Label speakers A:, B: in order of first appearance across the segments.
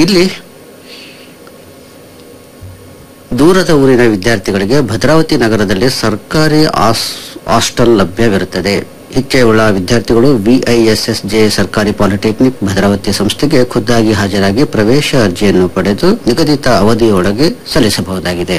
A: ಇಲ್ಲಿ ದೂರದ ಊರಿನ ವಿದ್ಯಾರ್ಥಿಗಳಿಗೆ ಭದ್ರಾವತಿ ನಗರದಲ್ಲಿ ಸರ್ಕಾರಿ ಆಸ್ ಹಾಸ್ಟೆಲ್ ಲಭ್ಯವಿರುತ್ತದೆ ಇಚ್ಛೆಯುಳ್ಳ ವಿದ್ಯಾರ್ಥಿಗಳು ವಿಐಎಸ್ಎಸ್ಜೆ ಸರ್ಕಾರಿ ಪಾಲಿಟೆಕ್ನಿಕ್ ಭದ್ರಾವತಿ ಸಂಸ್ಥೆಗೆ ಖುದ್ದಾಗಿ ಹಾಜರಾಗಿ ಪ್ರವೇಶ ಅರ್ಜಿಯನ್ನು ಪಡೆದು ನಿಗದಿತ ಅವಧಿಯೊಳಗೆ ಸಲ್ಲಿಸಬಹುದಾಗಿದೆ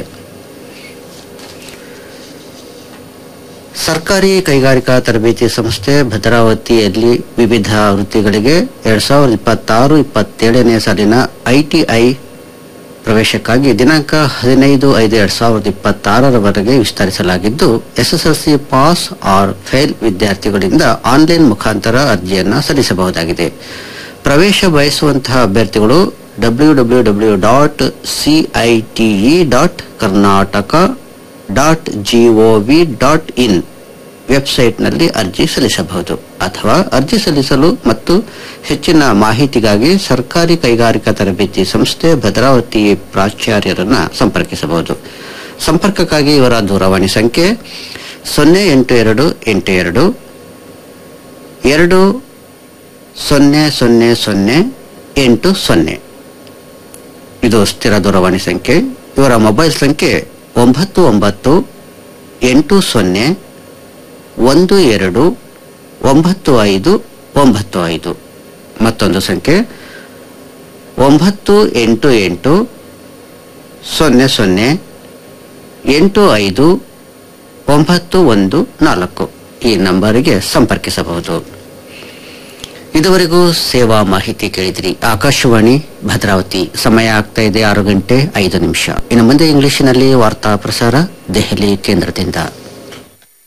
A: ಸರ್ಕಾರಿ ಕೈಗಾರಿಕಾ ತರಬೇತಿ ಸಂಸ್ಥೆ ಭದ್ರಾವತಿಯಲ್ಲಿ ವಿವಿಧ ವೃತ್ತಿಗಳಿಗೆ ಎರಡ್ ಸಾವಿರದ ಇಪ್ಪತ್ತಾರು ಇಪ್ಪತ್ತೇಳನೇ ಸಾಲಿನ ಐಟಿಐ ಪ್ರವೇಶಕ್ಕಾಗಿ ದಿನಾಂಕ ಹದಿನೈದು ಐದು ಎರಡ್ ಸಾವಿರದ ಇಪ್ಪತ್ತಾರರವರೆಗೆ ವಿಸ್ತರಿಸಲಾಗಿದ್ದು ಎಸ್ಎಸ್ಎಲ್ಸಿ ಪಾಸ್ ಆರ್ ಫೇಲ್ ವಿದ್ಯಾರ್ಥಿಗಳಿಂದ ಆನ್ಲೈನ್ ಮುಖಾಂತರ ಅರ್ಜಿಯನ್ನು ಸಲ್ಲಿಸಬಹುದಾಗಿದೆ ಪ್ರವೇಶ ಬಯಸುವಂತಹ ಅಭ್ಯರ್ಥಿಗಳು W W W dot CITE dot Karnataka dot GOV dot in ವೆಬ್ಸೈಟ್ನಲ್ಲಿ ಅರ್ಜಿ ಸಲ್ಲಿಸಬಹುದು ಅಥವಾ ಅರ್ಜಿ ಸಲ್ಲಿಸಲು ಮತ್ತು ಹೆಚ್ಚಿನ ಮಾಹಿತಿಗಾಗಿ ಸರ್ಕಾರಿ ಕೈಗಾರಿಕಾ ತರಬೇತಿ ಸಂಸ್ಥೆ ಭದ್ರಾವತಿ ಪ್ರಾಚಾರ್ಯರನ್ನ ಸಂಪರ್ಕಿಸಬಹುದು ಸಂಪರ್ಕಕ್ಕಾಗಿ ಇವರ ದೂರವಾಣಿ ಸಂಖ್ಯೆ ಸೊನ್ನೆ ಎಂಟು ಎರಡು ಎಂಟು ಎರಡು ಎರಡು ಸೊನ್ನೆ ಸೊನ್ನೆ ಸೊನ್ನೆ ಎಂಟು ಸೊನ್ನೆ ಇದು ಸ್ಥಿರ ದೂರವಾಣಿ ಸಂಖ್ಯೆ ಇವರ ಮೊಬೈಲ್ ಸಂಖ್ಯೆ ಒಂಬತ್ತು ಒಂಬತ್ತು ಎಂಟು ಸೊನ್ನೆ ಒಂದು ಎರಡು ಒಂಬತ್ತು ಐದು ಒಂಬತ್ತು ಐದು ಮತ್ತೊಂದು ಸಂಖ್ಯೆ ಒಂಬತ್ತು ಎಂಟು ಎಂಟು ಸೊನ್ನೆ ಸೊನ್ನೆ ಎಂಟು ಐದು ಒಂಬತ್ತು ಒಂದು ನಾಲ್ಕು ಈ ನಂಬರಿಗೆ ಸಂಪರ್ಕಿಸಬಹುದು ಇದುವರೆಗೂ ಸೇವಾ ಮಾಹಿತಿ ಕೇಳಿದ್ರಿ ಆಕಾಶವಾಣಿ ಭದ್ರಾವತಿ ಸಮಯ ಆಗ್ತಾ ಇದೆ ಆರು ಗಂಟೆ ಐದು ನಿಮಿಷ ಇನ್ನು ಮುಂದೆ ಇಂಗ್ಲಿಷಿನಲ್ಲಿ ವಾರ್ತಾ ಪ್ರಸಾರ ದೆಹಲಿ ಕೇಂದ್ರದಿಂದ